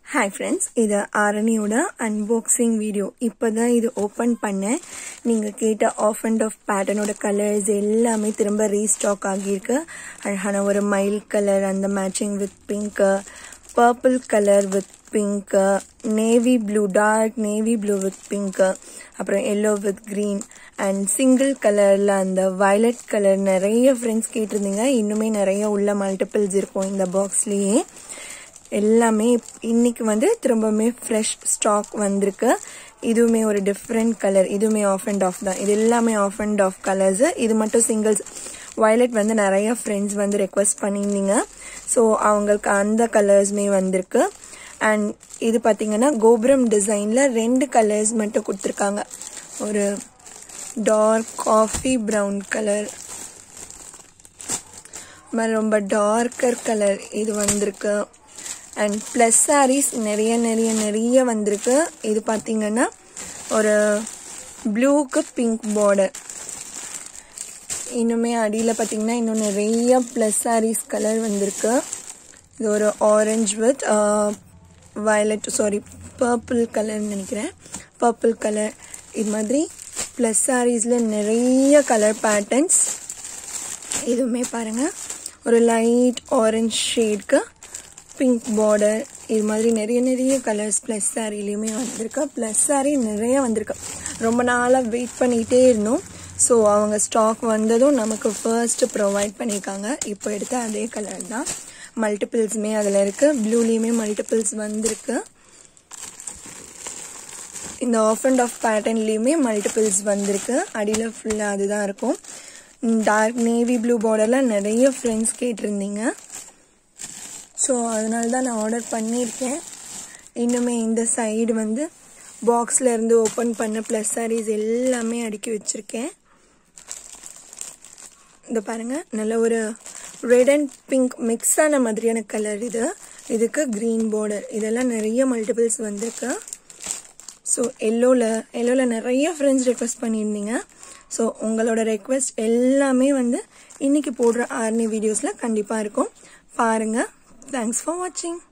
hi friends இது ஆரணியோட unboxing video இப்போ தான் இது ஓப்பன் பண்ணேன் நீங்கள் கேட்ட ஆஃப் அண்ட் ஆஃப் பேட்டர்னோட கலர்ஸ் எல்லாமே திரும்ப ரீஸ்டாக் ஆகியிருக்கு அழகான ஒரு மைல் கலர் அந்த matching with pink purple colour with pink navy blue dark navy blue with pink அப்புறம் yellow with green and single கலரில் அந்த வயலட் கலர் நிறைய ஃப்ரெண்ட்ஸ் கேட்டிருந்தீங்க இன்னுமே நிறைய உள்ள மல்டிபிள்ஸ் இருக்கும் இந்த பாக்ஸ்லேயே எல்லாமே இன்னைக்கு வந்து திரும்பவுமே ஃப்ரெஷ் ஸ்டாக் வந்திருக்கு இதுவுமே ஒரு டிஃப்ரெண்ட் கலர் இதுவுமே ஆஃப் அண்ட் ஆஃப் தான் இது எல்லாமே ஆஃப் அண்ட் ஆஃப் கலர்ஸ் இது மட்டும் சிங்கிள்ஸ் வயலட் வந்து நிறைய ஃப்ரெண்ட்ஸ் வந்து ரெக்வஸ்ட் பண்ணியிருந்தீங்க ஸோ அவங்களுக்கு அந்த கலர்ஸுமே வந்திருக்கு அண்ட் இது பார்த்தீங்கன்னா கோபுரம் டிசைனில் ரெண்டு கலர்ஸ் மட்டும் கொடுத்துருக்காங்க ஒரு டார்க் காஃபி ப்ரௌன் கலர் ரொம்ப டார்க்கர் கலர் இது வந்திருக்கு அண்ட் ப்ளஸ் சாரீஸ் நிறைய நிறைய நிறைய வந்திருக்கு இது பார்த்தீங்கன்னா ஒரு ப்ளூக்கு பிங்க் பார்டர் இன்னுமே அடியில் பார்த்தீங்கன்னா இன்னும் நிறைய ப்ளஸ் சாரீஸ் கலர் வந்திருக்கு இது ஒரு orange with violet sorry purple கலர்னு நினைக்கிறேன் பர்பிள் கலர் இது மாதிரி ப்ளஸ் சாரீஸில் நிறைய கலர் பேட்டர்ன்ஸ் இதுவுமே பாருங்கள் ஒரு லைட் ஆரஞ்ச் ஷேட்க்கு பிங்க் பார்டர் இது மாதிரி நிறைய நிறைய கலர்ஸ் ப்ளஸ் சாரிலையுமே வந்திருக்கு ப்ளஸ் சாரி நிறைய வந்திருக்கு ரொம்ப நாளாக வெயிட் பண்ணிகிட்டே இருந்தோம் ஸோ அவங்க ஸ்டாக் வந்ததும் நமக்கு ஃபர்ஸ்ட் ப்ரொவைட் பண்ணியிருக்காங்க இப்போ எடுத்த அதே கலர் தான் மல்டிபிள்ஸுமே அதில் இருக்குது ப்ளூலேயுமே மல்டிபிள்ஸ் வந்திருக்கு இந்த ஆஃப் அண்ட் ஆஃப் பேட்டர்ன்லேயுமே மல்டிபிள்ஸ் வந்திருக்கு அடியில் ஃபுல்லாக அதுதான் இருக்கும் டார்க் நேவி ப்ளூ பார்டரில் நிறைய ஃப்ரெண்ட்ஸ் கேட்டிருந்தீங்க ஸோ அதனால தான் நான் ஆர்டர் பண்ணியிருக்கேன் இன்னுமே இந்த சைடு வந்து பாக்ஸில் இருந்து ஓப்பன் பண்ண ப்ளஸ் சாரீஸ் எல்லாமே அடுக்கி வச்சுருக்கேன் இந்த பாருங்கள் நல்ல ஒரு ரெட் அண்ட் பிங்க் மிக்ஸ் ஆன மாதிரியான கலர் இது இதுக்கு க்ரீன் பார்டர் இதெல்லாம் நிறைய மல்டிபிள்ஸ் வந்திருக்கு ஸோ எல்லோவில் எல்லோவில் நிறைய ஃப்ரெண்ட்ஸ் ரெக்வஸ்ட் பண்ணியிருந்தீங்க ஸோ உங்களோட ரெக்வஸ்ட் எல்லாமே வந்து இன்றைக்கி போடுற ஆர்னி வீடியோஸில் கண்டிப்பாக இருக்கும் பாருங்கள் தேங்க்ஸ் ஃபார் வாட்சிங்